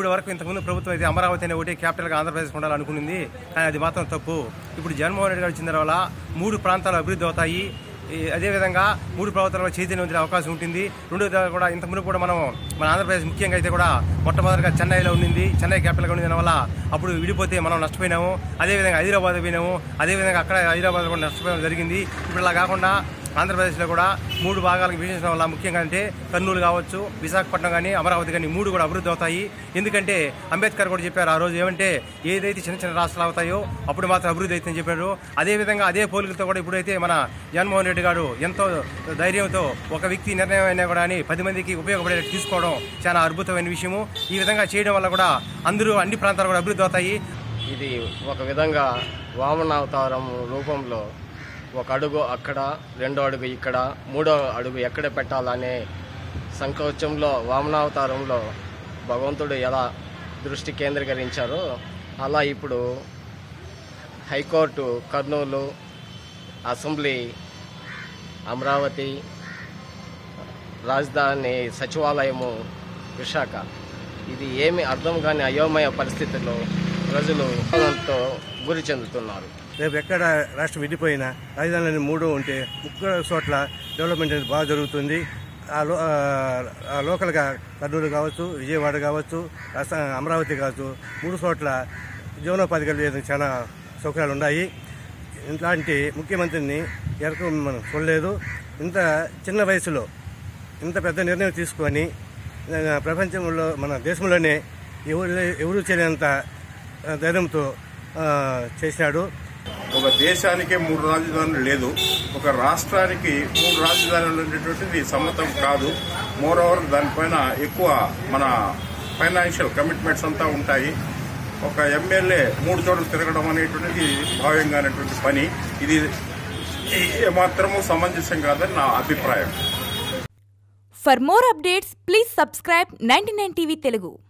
వరకు ఇంతకుముందు ప్రభుత్వం అయితే అమరావతి అనే ఒకటి క్యాపిటల్గా ఆంధ్రప్రదేశ్ ఉండాలనుకునింది కానీ అది మాత్రం తప్పు ఇప్పుడు జగన్మోహన్ రెడ్డి గారు వచ్చిన వల్ల మూడు ప్రాంతాలు అభివృద్ధి అవుతాయి ఈ అదేవిధంగా మూడు ప్రభుత్వాల చైతన్యం ఉండే అవకాశం ఉంటుంది రెండోది కూడా ఇంతకుముందు కూడా మనం మన ఆంధ్రప్రదేశ్ ముఖ్యంగా అయితే కూడా మొట్టమొదటిగా చెన్నైలో ఉండింది చెన్నై క్యాపిటల్గా ఉండిన వల్ల అప్పుడు విడిపోతే మనం నష్టపోయినాము అదేవిధంగా హైదరాబాద్ పోయినాము అదేవిధంగా అక్కడ హైదరాబాద్ కూడా నష్టపోవడం జరిగింది ఇప్పుడు అలా కాకుండా ఆంధ్రప్రదేశ్లో కూడా మూడు భాగాలకు విభజించడం వల్ల ముఖ్యంగా అంటే కర్నూలు కావచ్చు విశాఖపట్నం కానీ అమరావతి కానీ మూడు కూడా అభివృద్ధి అవుతాయి ఎందుకంటే అంబేద్కర్ కూడా చెప్పారు ఆ రోజు ఏమంటే ఏదైతే చిన్న చిన్న రాష్ట్రాలు అవుతాయో అప్పుడు మాత్రం అభివృద్ధి అవుతుందని చెప్పారు అదేవిధంగా అదే పోలికలతో కూడా ఇప్పుడైతే మన జగన్మోహన్ రెడ్డి గారు ఎంతో ధైర్యంతో ఒక వ్యక్తి నిర్ణయం అయినా కూడా అని పది మందికి ఉపయోగపడేట్టు తీసుకోవడం చాలా అద్భుతమైన విషయము ఈ విధంగా చేయడం వల్ల కూడా అందరూ అన్ని ప్రాంతాలు కూడా అభివృద్ధి అవుతాయి ఇది ఒక విధంగా వామనావతారం రూపంలో ఒక అడుగు అక్కడ రెండో అడుగు ఇక్కడ మూడో అడుగు ఎక్కడ పెట్టాలనే సంకోచంలో వామనావతారంలో భగవంతుడు ఎలా దృష్టి కేంద్రీకరించారో అలా ఇప్పుడు హైకోర్టు కర్నూలు అసెంబ్లీ అమరావతి రాజధాని సచివాలయము విశాఖ ఇది ఏమి అర్థం కాని అయోమయ పరిస్థితుల్లో ప్రజలు ఆందోళనతో గురి చెందుతున్నారు రేపు ఎక్కడ రాష్ట్రం విడిపోయినా రాజధానిలోని మూడు ఉంటే ముగ్గురు చోట్ల డెవలప్మెంట్ అనేది బాగా జరుగుతుంది ఆ లో ఆ లోకల్గా కర్నూలు కావచ్చు విజయవాడ కావచ్చు రాష్ట్ర అమరావతి కావచ్చు మూడు చోట్ల జీవనోపాధి కలిగేందుకు చాలా సౌకర్యాలు ఉన్నాయి ఇట్లాంటి ముఖ్యమంత్రిని ఎరకు మనం చూడలేదు ఇంత చిన్న వయసులో ఇంత పెద్ద నిర్ణయం తీసుకొని ఆ, ప్రపంచంలో మన దేశంలోనే ఎవరు ఎవరు చేయలేనంత ఆ, ధైర్యంతో ఆ, చేశాడు ఒక దేశానికే మూడు రాజధానులు లేదు ఒక రాష్ట్రానికి మూడు రాజధానులు అనేటువంటిది సమ్మతం కాదు మోర్ ఓవర్ దానిపైన ఎక్కువ మన ఫైనాన్షియల్ కమిట్మెంట్స్ అంతా ఉంటాయి ఒక ఎమ్మెల్యే మూడు చోట్ల తిరగడం అనేటువంటిది భావ్యంగానటువంటి పని ఇది ఏమాత్రము సమంజసం కాదని నా అభిప్రాయం For more updates, please subscribe 99 TV Telugu.